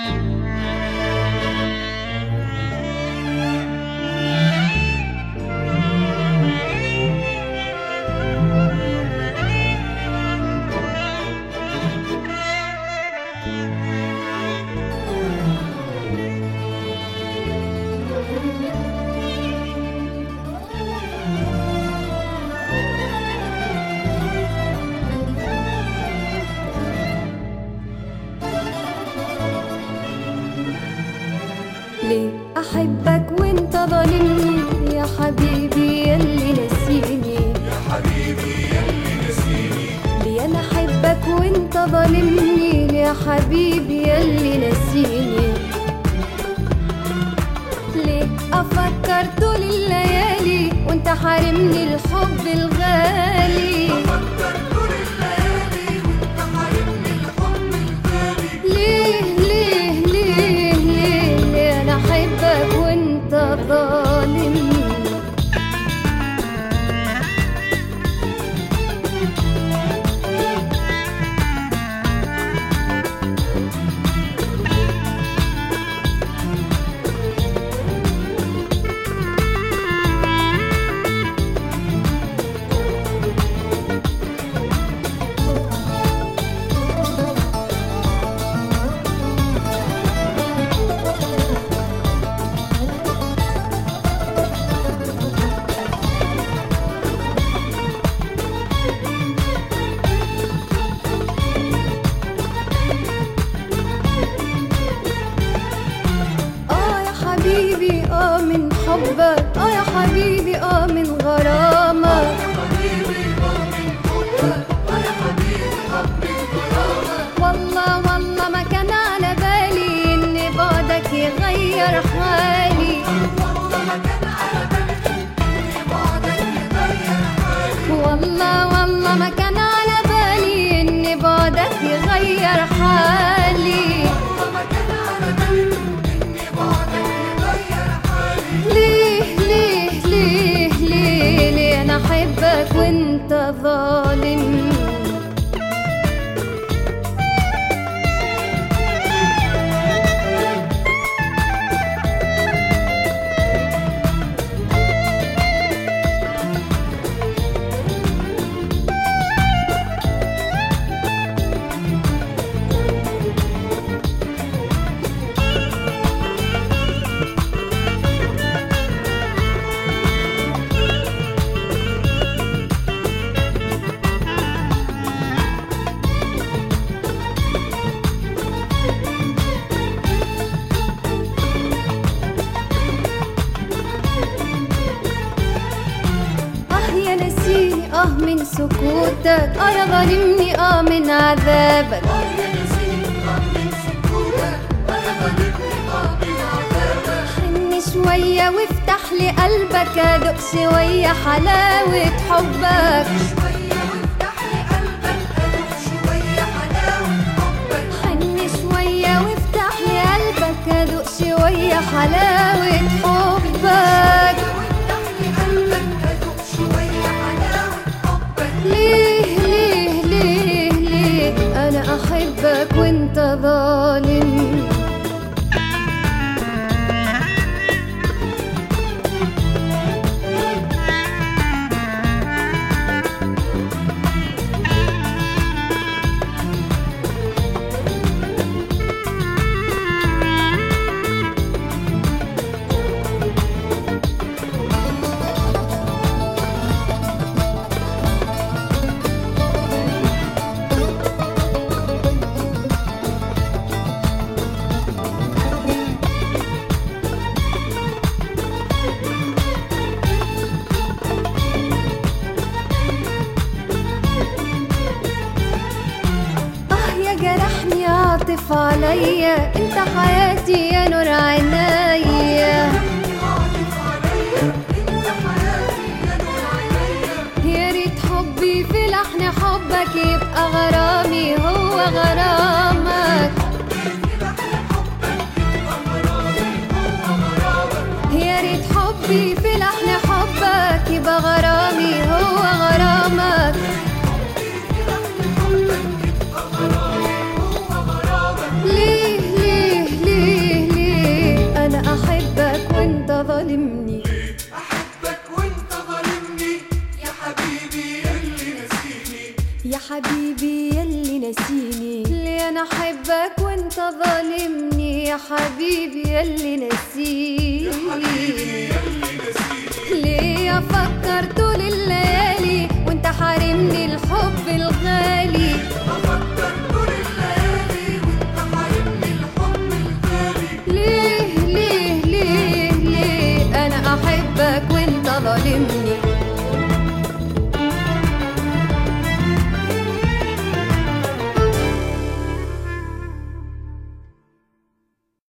ليه احبك وانت ظالمني يا حبيبي يلي نسيني يا حبيبي يلي نسيني ليه انا احبك وانت ظالمني يا حبيبي يلي نسيني ليه افكر طول الليالي وانت حارمني الحب الغالي فكر طول الليالي وانت حارمني الحب الغالي ليه ليه ليه ليه ليه انا احبك وانت ظالمني اه يا حبيبي اه من حبك اه يا حبيبي اه من غرامك حبيبي ربي حبك يا حبيبي ربي غرامك والله والله ما كان على بالي ان بعدك يغير حالي والله ما كان على بالي ان بعدك يغير حالي والله والله ما كان على بالي ان بعدك يغير حالي والله ما كان على بالي ان بعدك يغير حالي ليه ليه ليه ليه ليه انا احبك وانت ظالم اه يا نسيني اه من سكوتك اه يا ظالمني اه من عذابك اه يا نسيني اه من سكوتك انا غالبني اه من عذابك حن شوية وافتح لي قلبك ادوق شوية حلاوة حبك شوية وافتح لي قلبك ادوق شوية حلاوة حبك حن شوية وافتح لي قلبك ادوق شوية حلاوة حبك وافتح لي قلبك ادوق شوية حلاوة حبك ليه ليه ليه ليه انا احبك وانت ظالم اه يا جرحني عاطف عليا انت حياتي يا نور عينيا عاطف عليا انت حياتي يا نور عينيا يا ريت حبي في لحن حبك يبقى غرامي هو غرامك يا ريت حبي في لحن حبك يبقى غرامي هو غرامك ليه ليه يا حبيبي يلي نسيني ليه انا احبك وانت ظالمني يا حبيبي يلي نسيني ليه افكر طول الليالي وانت حارمني الحب الغالي بفكر طول الليالي وانت حارمني الحب الغالي ليه ليه ليه ليه انا احبك وانت ظالمني